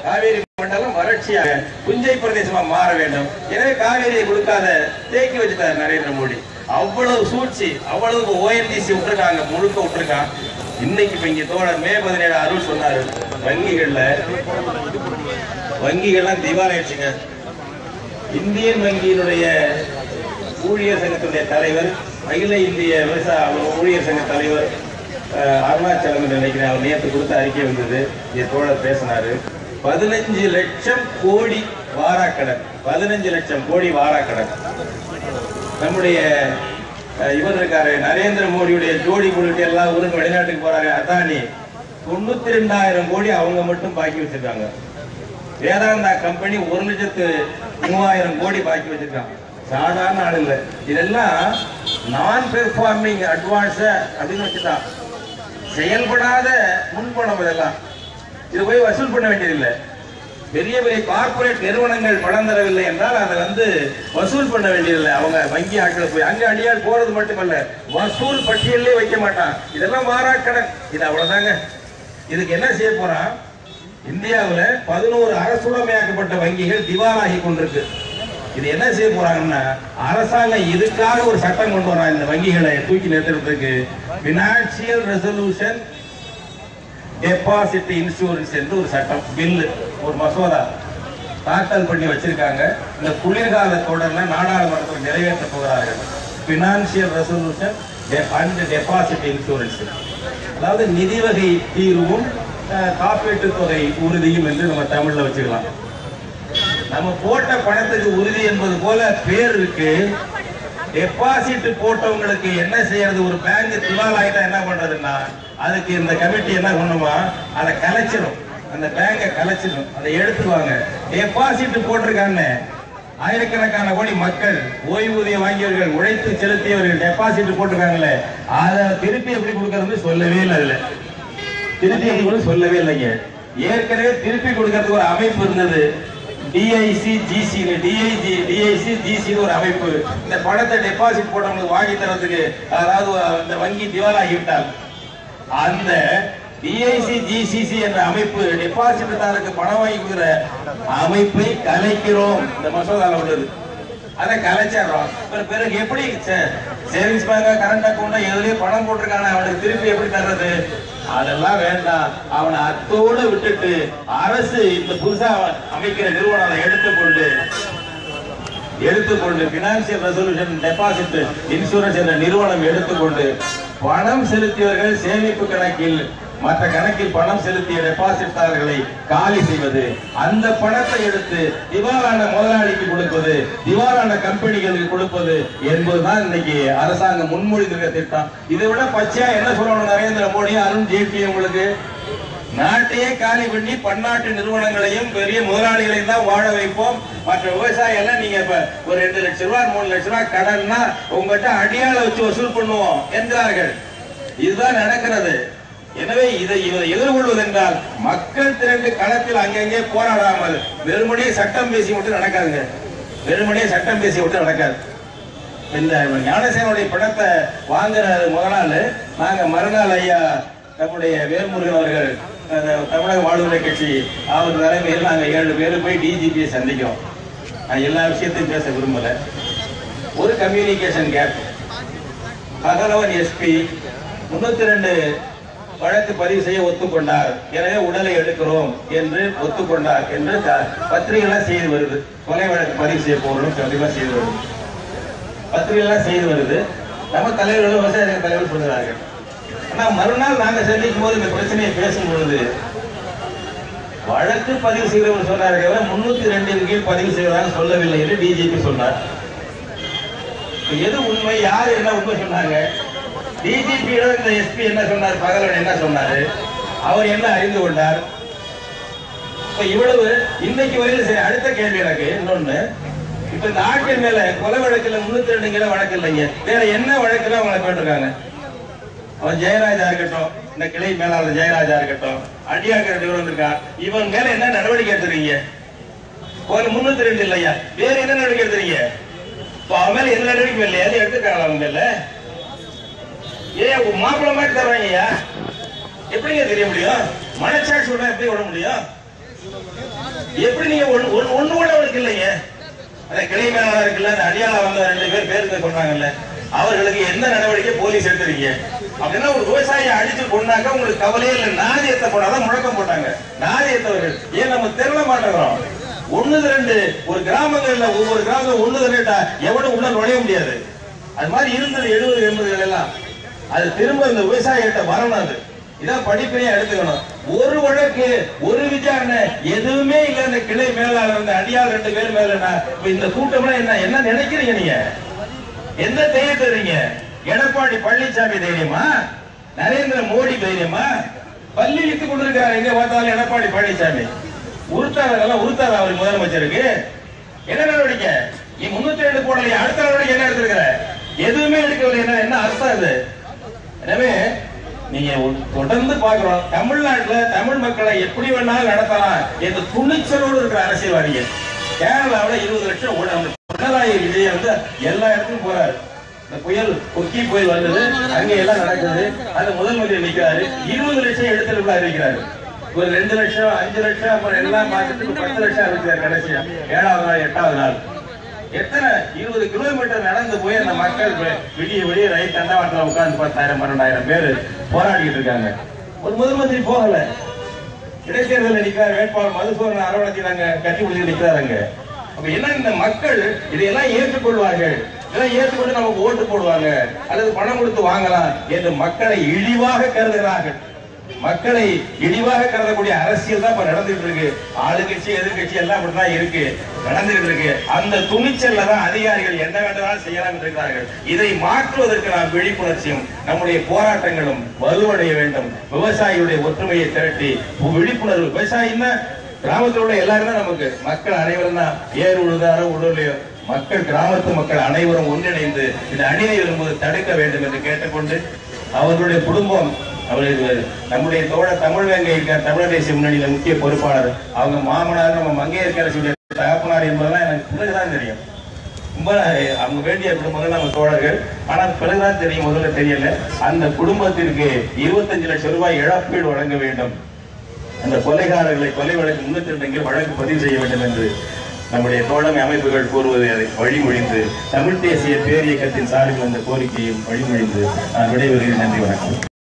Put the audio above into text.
காவேரி மண்டலம் வறட்சியாக புஞ்சை பிரதேசமா மாற வேண்டும் எனவே காவேரியை கொடுக்காத தேக்கி வச்சுட்டார் நரேந்திர மோடி அவ்வளவு சூழ்ச்சி அவ்வளவு ஓஎன்டிசி விட்டுருக்காங்க முழுக்க விட்டுருக்கான் இன்னைக்கு இப்ப இங்க தோழர் மே பதினேழு அருள் சொன்னாரு வங்கிகள்ல வங்கிகள்லாம் திவால் ஆயிடுச்சுங்க இந்தியன் வங்கியினுடைய ஊழியர் சங்கத்தினுடைய தலைவர் அகில இந்திய விவசாய ஊழியர் சங்க தலைவர் அஹ், அருணாச்சலம் என்று நினைக்கிறேன் அவர் நேற்று கொடுத்த அறிக்கை வந்தது என் தோழர் பேசினாரு பதினஞ்சு லட்சம் கோடி வாராக்கடன் பதினஞ்சு லட்சம் கோடி வாராக்கடன் நம்முடைய அஹ், இவர் இருக்காரு நரேந்திர மோடியுடைய ஜோடி கொண்டுட்டு எல்லா ஊருக்கு வெளிநாட்டுக்கு போறாங்க அதானி தொண்ணூத்தி ரெண்டாயிரம் கோடி அவங்க மட்டும் பாக்கி வச்சிருக்காங்க வேதாந்தா கம்பெனி ஒரு லட்சத்து மூவாயிரம் கோடி பாக்கி வச்சிருக்கான் சாதாரண ஆள் இல்ல இதெல்லாம் நான் பெர்ஃபார்மிங் அட்வான்ஸ் அப்படின்னு வச்சுட்டான் செயல்படாத முன்பணம் இதெல்லாம் இது போய் வசூல் பண்ண வேண்டியதில்லை பெரிய பெரிய கார்ப்பரேட் நிறுவனங்கள் பணம் தரவில்லை என்றால் அதை வந்து வசூல் பண்ண வேண்டியதில்லை அவங்க வங்கி ஆட்களை போய் அங்க அடியால் போறது மட்டுமல்ல வசூல் பட்டியலே வைக்க மாட்டான் இதெல்லாம் வாராக்கடன் இது அவ்வளவுதாங்க இதுக்கு என்ன செய்ய போறான் இந்தியாவுல பதினோரு அரசுடைமையாக்கப்பட்ட வங்கிகள் திவாலாகி கொண்டிருக்கு இது என்ன செய்ய போறாங்கன்னா அரசாங்கம் இதுக்காக ஒரு சட்டம் கொண்டு வரான் இந்த வங்கிகளை தூக்கி நிறுத்துறதுக்கு பினான்சியல் ரெசல்யூஷன் டெபாசிட் இன்சூரன்ஸ் என்று ஒரு சட்டம் பில்லு ஒரு மசோதா தாக்கல் பண்ணி வச்சிருக்காங்க இந்த குளிர்கால தொடர்ல நாடாளுமன்றத்தில் நிறைவேற்ற போகிறார்கள் financial resolution and deposit insurance அதாவது நிதி வகை தீர்வும் அஹ், காப்பீட்டுத் தொகை உறுதியும் என்று நம்ம தமிழ்ல வச்சுக்கலாம் நம்ம போட்ட பணத்துக்கு உறுதி என்பது போல பேர் இருக்கு டெபாசிட் போட்டவங்களுக்கு என்ன செய்யறது ஒரு பேங்க் திவால் ஆயிட்டா என்ன பண்றதுன்னா அதுக்கு இந்த கமிட்டி என்ன பண்ணுமா அதை கலைச்சிடும் அந்த பேங்கை கலைச்சிடும் அதை எடுத்துக்குவாங்க டெபாசிட் போட்டிருக்காங்க ஆயிரக்கணக்கான கோடி மக்கள் ஓய்வூதியம் வாங்கியவர்கள் உழைத்து செலுத்தியவர்கள் டெபாசிட் போட்டிருக்காங்களே அதை திருப்பி எப்படி கொடுக்கறதுன்னு சொல்லவே இல்லை அதுல திருப்பி அது கூட சொல்லவே இல்லைங்க ஏற்கனவே திருப்பி கொடுக்கறதுக்கு ஒரு அமைப்பு இருந்தது DIC GC DIG DIC GC ஒரு அமைப்பு இந்த பணத்தை டெபாசிட் போட்டவங்களுக்கு வாங்கி தரதுக்கு அதாவது அந்த வங்கி திவாலாகிவிட்டால் அந்த டிஐசி ஜிசிசி என்ற அமைப்பு டெபாசிட்தாருக்கு பணம் வாங்கி கொடுக்கிற அமைப்பை கலைக்கிறோம் இந்த மசோதால உள்ளது அதை கலைச்சிடுறோம் பிறகு- பிறகு எப்படி சேவிங்ஸ் பேங்க் கரண்ட் அக்கௌண்ட் எதுலயும் பணம் போட்டிருக்கான அவனுக்கு திருப்பி எப்படி தர்றது அதெல்லாம் வேண்டாம் அவனை அத்தோடு விட்டுட்டு அரசு இந்த புதுசா அமைக்கிற நிறுவனம் அதை எடுத்துக்கொண்டு எடுத்துக்கொண்டு பினான்சியல் ரெசல்யூஷன் டெபாசிட் இன்சூரன்ஸ் என்ற நிறுவனம் எடுத்துக்கொண்டு பணம் செலுத்தியவர்கள் சேமிப்பு கணக்கில் மற்ற கணக்கில் பணம் செலுத்திய டெபாசிட்டார்களை காலி செய்வது அந்த பணத்தை எடுத்து திவாலான முதலாளிக்கு கொடுப்பது திவாலான கம்பெனிகளுக்கு கொடுப்பது என்பதுதான் இன்னைக்கு அரசாங்கம் முன்மொழிந்திருக்க திட்டம் இதை விட பச்சையா என்ன சொல்லணும் நரேந்திர மோடி அருண் ஜேட்லி உங்களுக்கு நாட்டையே காலி பண்ணி பன்னாட்டு நிறுவனங்களையும் பெரிய முதலாளிகளையும் தான் வாழ வைப்போம் மற்ற விவசாயம் எல்லாம் நீங்க இப்ப ஒரு ரெண்டு லட்சம் ரூபாய் மூணு லட்சம் ரூபாய் கடன்னா உங்ககிட்ட அடியாள வச்சு வசூல் பண்ணுவோம் என்கிறார்கள் இதுதான் நடக்கிறது எனவே இதை இதை எதிர்கொள்வதென்றால் மக்கள் திரண்டு களத்தில் அங்கங்கே போராடாமல் வெறுமனே சட்டம் பேசி மட்டும் நடக்காதுங்க வெறுமனே சட்டம் பேசி மட்டும் நடக்காது இந்த ஞானசேனுடைய படத்தை வாங்குற முதல் நாள் நாங்க மறுநாள் ஐயா நம்முடைய வேல்முருகன் அவர்கள் அந்த தமிழக வாழ்வுரை கட்சி அவர் தலைமையில் நாங்க ஏழு பேர் போய் டிஜிபியை சந்திக்கிறோம் நான் எல்லா விஷயத்தையும் பேச விரும்பல ஒரு கம்யூனிகேஷன் கேப் பகலவன் எஸ்பி முன்னூத்தி ரெண்டு வழக்கு பதிவு செய்ய ஒத்துக்கொண்டார் எனவே உடலை எடுக்கிறோம் என்று ஒத்துக்கொண்டார் என்று க- பத்திரிகைலாம் செய்து வருது கொலை வழக்கு பதிவு செய்ய போறோம் கண்டிப்பா செய்து வருது பத்திரிகைலாம் செய்து வருது நம்ம தலைவர்களும் விவசாய சங்க தலைவர் சொல்கிறார்கள் ஆனா மறுநாள் நாங்க சந்திக்கும் போது இந்த பிரச்சனையை பேசும் பொழுது வழக்கு பதிவு செய்தவர் சொன்னார்கள் முன்னூத்தி ரெண்டின் கீழ் பதிவு செய்வதாக சொல்லவில்லை என்று டிஜிபி சொன்னார் இப்ப எது உண்மை யாரு என்ன உண்மை சொன்னாங்க டிஜிபி இந்த எஸ்பி என்ன சொன்னார் பகலவன் என்ன சொன்னாரு அவர் என்ன அறிந்து கொண்டார் இப்ப இவ்வளவு இன்னைக்கு வரையிலும் சரி அடுத்த கேள்வி எனக்கு இன்னொன்னு இப்ப இந்த ஆட்கள் மேல கொலை வழக்குல முன்னூத்தி ரெண்டு கிலோ வழக்கு இல்லைங்க வேற என்ன வழக்குல அவங்களை போட்டிருக்காங்க அவன் ஜெயராஜா இருக்கட்டும் இந்த கிளை மேலாளர் ஜெயராஜா இருக்கட்டும் அடியாக்க ரெண்டு பேர் வந்திருக்கான் இவன் மேல என்ன நடவடிக்கை எடுத்துறீங்க ஒரு முன்னூத்தி ரெண்டு இல்லையா வேற என்ன நடவடிக்கை எடுத்துறீங்க இப்ப அவன் மேல எந்த நடவடிக்கை இல்லையா அது எடுத்துக்காங்களா அவங்க மேல ஏன் உங்க மாப்பிள்ளை மாதிரி தர்றாங்கய்யா எப்படிங்க தெரிய முடியும் மனச்சாட்சி உடனே எப்படி விட முடியும் எப்படி நீங்க ஒண்ணு ஒண்ணு- ஒண்ணு கூட அவனுக்கு இல்லைங்க அந்த கிளை மேலாளர் இருக்குல்ல அந்த அடியாள வந்த ரெண்டு பேர் பேருக்கு சொன்னாங்கல்ல அவர்களுக்கு எந்த நடவடிக்கை போலீஸ் எடுத்துறீங்க அப்படின்னா ஒரு விவசாயியை அடிச்சு கொண்டாக்க உங்களுக்கு கவலையே இல்லை நாதியத்தை போடாதான் முழக்கம் போட்டாங்க நாதியத்தவர்கள் ஏன் நம்ம திரள மாட்டேங்கிறோம் ஒண்ணுது ரெண்டு ஒரு கிராமங்கள்ல ஒவ்வொரு கிராமம் ஒண்ணுது ரெண்டா எவனும் உள்ள நுழைய முடியாது அது மாதிரி இருந்தது எழுபது எண்பதுகள் எல்லாம் அது திரும்ப இந்த விவசாயிகிட்ட வரணும் அது இதான் படிப்பையே எடுத்துக்கணும் ஒரு வழக்கு ஒரு விசாரணை எதுவுமே இல்ல இந்த கிளை மேலாளர் இந்த அடியாள் ரெண்டு பேர் மேலனா இப்ப இந்த கூட்டம்லாம் என்ன என்ன நினைக்கிறீங்க நீங்க எந்த தைரியத்தை இருக்கீங்க எடப்பாடி பழனிசாமி தைரியமா நரேந்திர மோடி தைரியமா பள்ளி இழுத்து கொண்டிருக்கிறார் எங்க பார்த்தாலும் எடப்பாடி பழனிசாமி உறுத்தார் அதெல்லாம் உறுத்தார் அவர் முதலமைச்சருக்கு என்ன நடவடிக்கை நீ முன்னூத்தி ரெண்டு போடலையே அடுத்த நடவடிக்கை என்ன எடுத்திருக்கிற எதுவுமே எடுக்கவில்லை என்ன என்ன அர்த்தம் இது எனவே நீங்க ஒ- தொடர்ந்து பாக்குறோம் தமிழ்நாட்டுல தமிழ் மக்களை எப்படி வேணாலும் நடத்தலாம் என்று துணிச்சலோடு இருக்கிற அரசியல்வாதிகள் கேரளாவுல இருபது லட்சம் ஓட அந்த பினராயி விஜய் வந்து எல்லா இடத்துக்கும் போறாரு இந்த புயல் கொக்கி புயல் வந்தது அங்க எல்லாம் நடக்குது அந்த முதல் மந்திரி நிக்கிறாரு இருபது லட்சம் எடுத்து அறிவிக்கிறாரு ஒரு ரெண்டு லட்சம் அஞ்சு லட்சம் அப்புறம் எல்லாம் பார்த்துட்டு இப்ப பத்து லட்சம் அறிவிக்கிறார் கடைசியா ஏழாவது நாள் எட்டாவது நாள் எத்தனை இருபது கிலோமீட்டர் நடந்து போய் அந்த மக்கள் வி- விடிய விடிய ரயில் தண்டவாளத்துல உட்கார்ந்து பத்தாயிரம் பன்னெண்டாயிரம் பேர் போராடிட்டு இருக்காங்க ஒரு முதல் மந்திரி போகல இடைத்தேர்தலில் நிக்கிறார் வேட்பாளர் மதுசூரன் அரவணைக்கிறாங்க கட்டி பிடிச்சி நிக்கிறாங்க அப்ப என்ன இந்த மக்கள் இதையெல்லாம் ஏற்றுக்கொள்வார்கள் இதெல்லாம் ஏற்றுக்கொண்டு நமக்கு ஓட்டு போடுவாங்க அல்லது பணம் கொடுத்து வாங்கலாம் என்று மக்களை இழிவாக கருதுகிறார்கள் மக்களை இழிவாக கருதக்கூடிய அரசியல் தான் இப்ப நடந்துட்டு இருக்கு ஆளுங்கட்சி எதிர்கட்சி எல்லாம் அப்படிதான் இருக்கு நடந்துட்டு இருக்கு அந்த துணிச்சல்ல தான் அதிகாரிகள் என்ன வேண்டுமானாலும் செய்யலாம் என்று இருக்கிறார்கள் இதை மாற்றுவதற்கு நாம் விழிப்புணர்ச்சியும் நம்முடைய போராட்டங்களும் வலுவடைய வேண்டும் விவசாயிகளுடைய ஒற்றுமையை திரட்டி விழிப்புணர்வு விவசாயின்னா கிராமத்தில் உள்ள எல்லாரும் தான் நமக்கு மக்கள் அனைவரும் தான் ஏர் உழுதாரோ உடலையோ மக்கள் கிராமத்து மக்கள் அனைவரும் ஒன்றிணைந்து இந்த அணியை வரும்போது தடுக்க வேண்டும் என்று கேட்டுக்கொண்டு அவர்களுடைய குடும்பம் அவருக்கு நம்முடைய தோழ தமிழ் வேங்கை இருக்கார் தமிழ் தேசிய முன்னணியில முக்கிய பொறுப்பாளர் அவங்க மாமனார் நம்ம மங்கையர்கரசுடைய தகப்பனார் என்பதெல்லாம் எனக்கு பிறகுதான் தெரியும் ரொம்ப அவங்க வேண்டிய குடும்பங்கள் நம்ம தோழர்கள் ஆனால் பிறகுதான் தெரியும் முதல்ல தெரியல அந்த குடும்பத்திற்கு இருபத்தஞ்சு லட்சம் ரூபாய் இழப்பீடு வழங்க வேண்டும் அந்த கொலைகாரர்களை கொலை வழக்கு முன்னூத்தி ரெண்டு வழக்கு பதிவு செய்ய வேண்டும் என்று நம்முடைய தோழமை அமைப்புகள் கூறுவதை அதை வழிமொழிந்து தமிழ் தேசிய பேரியக்கத்தின் சார்பில் அந்த கோரிக்கையும் வழிமொழிந்து நான் விடைபெறுகிறேன் நன்றி வணக்கம்